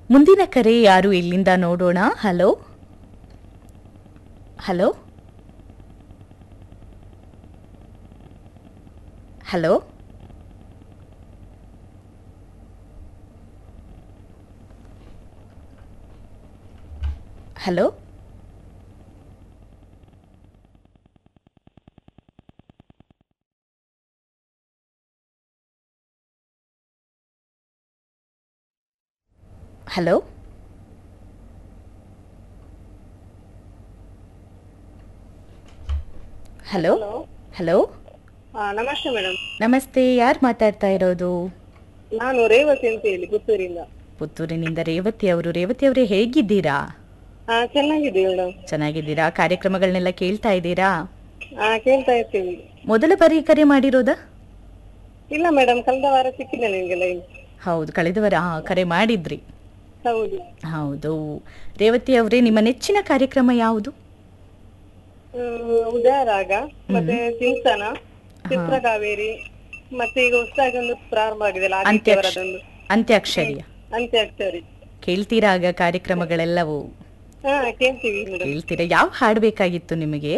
ಮುಂದಿನ ಕರೆ ಯಾರು ಇಲ್ಲಿಂದ ನೋಡೋಣ hello hello hello hello hello hello hello hello ಹಾ ನಮಸ್ತೆ ಮೇಡಮ್ ನಮಸ್ತೆ ಯಾರು ಮಾತಾಡ್ತಾ ಇರೋದು ನಾನು ರೇವತಿ ಅಂತ ಹೇಳಿ ಪುತ್ತೂರಿಂದ ಪುತ್ತೂರಿನಿಂದ ರೇವತಿ ಅವರು ರೇವತಿ ಅವರೇ ಹೇಗಿದ್ದೀರಾ ಹಾ ಚೆನ್ನಾಗಿದ್ದೀವಿ ಮೇಡಮ್ ಚೆನ್ನಾಗಿದ್ದೀರಾ ಕಾರ್ಯಕ್ರಮಗಳನ್ನೆಲ್ಲ ಕೇಳ್ತಾ ಇದ್ದೀರಾ ಹಾ ಕೇಳ್ತಾ ಇರ್ತೀವಿ ಮೊದಲ ಬಾರಿ ಕರೆ ಮಾಡಿರೋದಾ ಇಲ್ಲ ಮೇಡಮ್ ಕಳೆದ ವಾರ ಸಿಕ್ಕಿದೆ ನಿಮ್ಗೆ ಲೈನ್ ಹೌದು ಕಳೆದ ವಾರ ಆ, ಕರೆ ಮಾಡಿದ್ರಿ ಹೌದು ಹೌದು ರೇವತಿ ಅವರೇ ನಿಮ್ಮ ನೆಚ್ಚಿನ ಕಾರ್ಯಕ್ರಮ ಯಾವುದು ಹ್ಮ್, ಉದಯರಾಗ ಮತ್ತೆ ಸಿಂಚನ ಚಿತ್ರಕಾವೇರಿ ಮತ್ತೆ ಈಗ ಹೊಸದಾಗಿ ಒಂದು ಪ್ರಾರಂಭ ಆಗಿದೆ ಅಲ್ಲ, ಆದಿತ್ಯವರದೊಂದು ಅಂತ್ಯಾಕ್ಷರಿಯ ಅಂತ್ಯಾಕ್ಷರಿ ಕೇಳ್ತೀರಾ ಆಗ ಕಾರ್ಯಕ್ರಮಗಳೆಲ್ಲವೂ ಹಾ ಕೇಳ್ತೀವಿ ಮೇಡಮ್ ಕೇಳ್ತೀರಾ ಯಾವ ಹಾಡು ಬೇಕಾಗಿತ್ತು ನಿಮಗೆ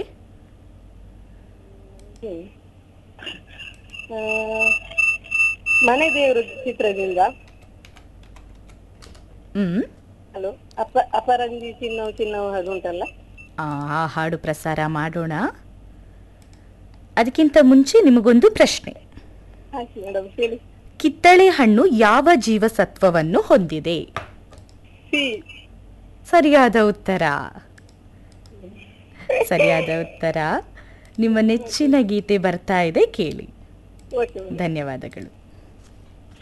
ಹ್ಮ್. ಆ, ಮನೆ ದೇವರು ಚಿತ್ರದಿಂದ ಹ್ಮ್ ಹಲೋ ಅಪ ಅಪರಂಜಿ ಚಿನ್ನವು ಚಿನ್ನವು ಅದು ಉಂಟಲ್ಲ ಆ ಆ ಹಾಡು ಪ್ರಸಾರ ಮಾಡೋಣ ಅದಕ್ಕಿಂತ ಮುಂಚೆ ನಿಮಗೊಂದು ಪ್ರಶ್ನೆ ಆಯ್ತು ಮೇಡಮ್ ಹೇಳಿ ಕಿತ್ತಳೆ ಹಣ್ಣು ಯಾವ ಜೀವಸತ್ವವನ್ನು ಹೊಂದಿದೆ ಸಿ ಸರಿಯಾದ ಉತ್ತರ ಸರಿಯಾದ ಉತ್ತರ ನಿಮ್ಮ ನೆಚ್ಚಿನ ಗೀತೆ ಬರ್ತಾ ಇದೆ ಕೇಳಿ ಓಕೆ ಧನ್ಯವಾದಗಳು